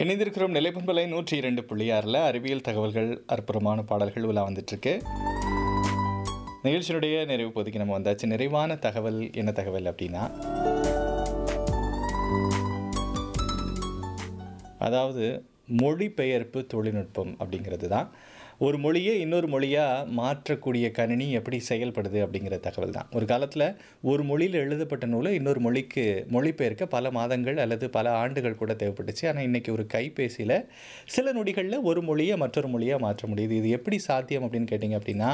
இணைந்திருக்கிறோம் நிலைப்பண்பலை நூற்றி இரண்டு புள்ளி ஆறில் அறிவியல் தகவல்கள் அற்புதமான பாடல்கள் உலா வந்துட்டுருக்கு நிகழ்ச்சியினுடைய நிறைவு பகுதிக்கு நம்ம வந்தாச்சு நிறைவான தகவல் என்ன தகவல் அப்படின்னா அதாவது மொழிபெயர்ப்பு தொழில்நுட்பம் அப்படிங்கிறது தான் ஒரு மொழியை இன்னொரு மொழியாக மாற்றக்கூடிய கணினி எப்படி செயல்படுது அப்படிங்கிற தகவல் தான் ஒரு காலத்தில் ஒரு மொழியில் எழுதப்பட்ட நூலை இன்னொரு மொழிக்கு மொழிபெயர்க்க பல மாதங்கள் அல்லது பல ஆண்டுகள் கூட தேவைப்பட்டுச்சு ஆனால் இன்றைக்கி ஒரு கைபேசியில் சில நொடிகளில் ஒரு மொழியை மற்றொரு மொழியாக மாற்ற முடியுது இது எப்படி சாத்தியம் அப்படின்னு கேட்டிங்க அப்படின்னா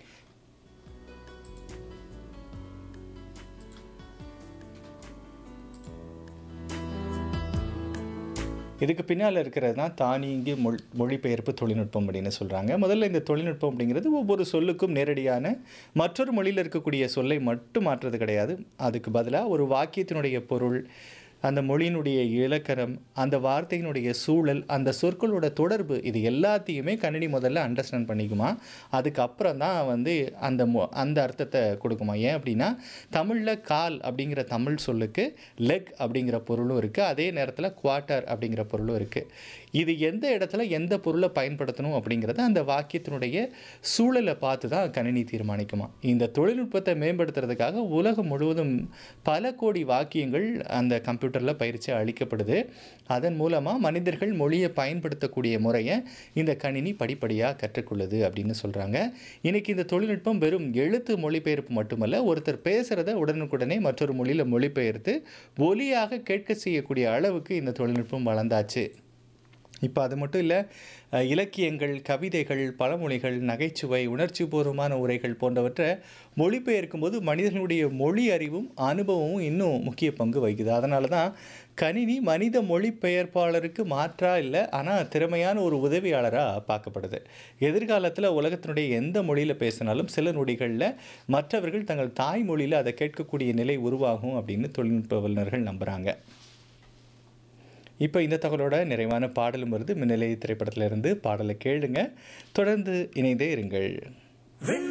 இதுக்கு பின்னால் இருக்கிறது தான் தானியங்கி மொழி மொழிபெயர்ப்பு தொழில்நுட்பம் அப்படின்னு சொல்கிறாங்க முதல்ல இந்த தொழில்நுட்பம் அப்படிங்கிறது ஒவ்வொரு சொல்லுக்கும் நேரடியான மற்றொரு மொழியில் இருக்கக்கூடிய சொல்லை மட்டும் மாற்றுறது கிடையாது அதுக்கு பதிலாக ஒரு வாக்கியத்தினுடைய பொருள் அந்த மொழியினுடைய இலக்கணம் அந்த வார்த்தையினுடைய சூழல் அந்த சொற்களோட தொடர்பு இது எல்லாத்தையுமே கணினி முதல்ல அண்டர்ஸ்டாண்ட் பண்ணிக்குமா அதுக்கப்புறம் தான் வந்து அந்த மொ அந்த அர்த்தத்தை கொடுக்குமா ஏன் அப்படின்னா தமிழில் கால் அப்படிங்கிற தமிழ் சொல்லுக்கு லெக் அப்படிங்கிற பொருளும் இருக்குது அதே நேரத்தில் குவார்ட்டர் அப்படிங்கிற பொருளும் இருக்குது இது எந்த இடத்துல எந்த பொருளை பயன்படுத்தணும் அப்படிங்கிறத அந்த வாக்கியத்தினுடைய சூழலை பார்த்து தான் கணினி தீர்மானிக்குமா இந்த தொழில்நுட்பத்தை மேம்படுத்துறதுக்காக உலகம் முழுவதும் பல கோடி வாக்கியங்கள் அந்த கம்ப்யூட்டரில் பயிற்சி அளிக்கப்படுது அதன் மூலமாக மனிதர்கள் மொழியை பயன்படுத்தக்கூடிய முறையை இந்த கணினி படிப்படியாக கற்றுக்கொள்ளுது அப்படின்னு சொல்கிறாங்க இன்றைக்கி இந்த தொழில்நுட்பம் வெறும் எழுத்து மொழிபெயர்ப்பு மட்டுமல்ல ஒருத்தர் பேசுகிறத உடனுக்குடனே மற்றொரு மொழியில் மொழிபெயர்த்து ஒலியாக கேட்க செய்யக்கூடிய அளவுக்கு இந்த தொழில்நுட்பம் வளர்ந்தாச்சு இப்போ அது மட்டும் இல்லை இலக்கியங்கள் கவிதைகள் பழமொழிகள் நகைச்சுவை உணர்ச்சிபூர்வமான உரைகள் போன்றவற்றை மொழிபெயர்க்கும் போது மனிதர்களுடைய மொழி அறிவும் அனுபவமும் இன்னும் முக்கிய பங்கு வகிக்குது அதனால தான் கணினி மனித மொழிபெயர்ப்பாளருக்கு மாற்றா இல்லை ஆனால் திறமையான ஒரு உதவியாளராக பார்க்கப்படுது எதிர்காலத்தில் உலகத்தினுடைய எந்த மொழியில் பேசினாலும் சில நொடிகளில் மற்றவர்கள் தங்கள் தாய்மொழியில் அதை கேட்கக்கூடிய நிலை உருவாகும் அப்படின்னு தொழில்நுட்ப வல்லுநர்கள் நம்புகிறாங்க இப்போ இந்த தகவலோட நிறைவான பாடலும் வருது மின்னலை திரைப்படத்திலிருந்து பாடலை கேளுங்க தொடர்ந்து இணைந்தே இருங்கள்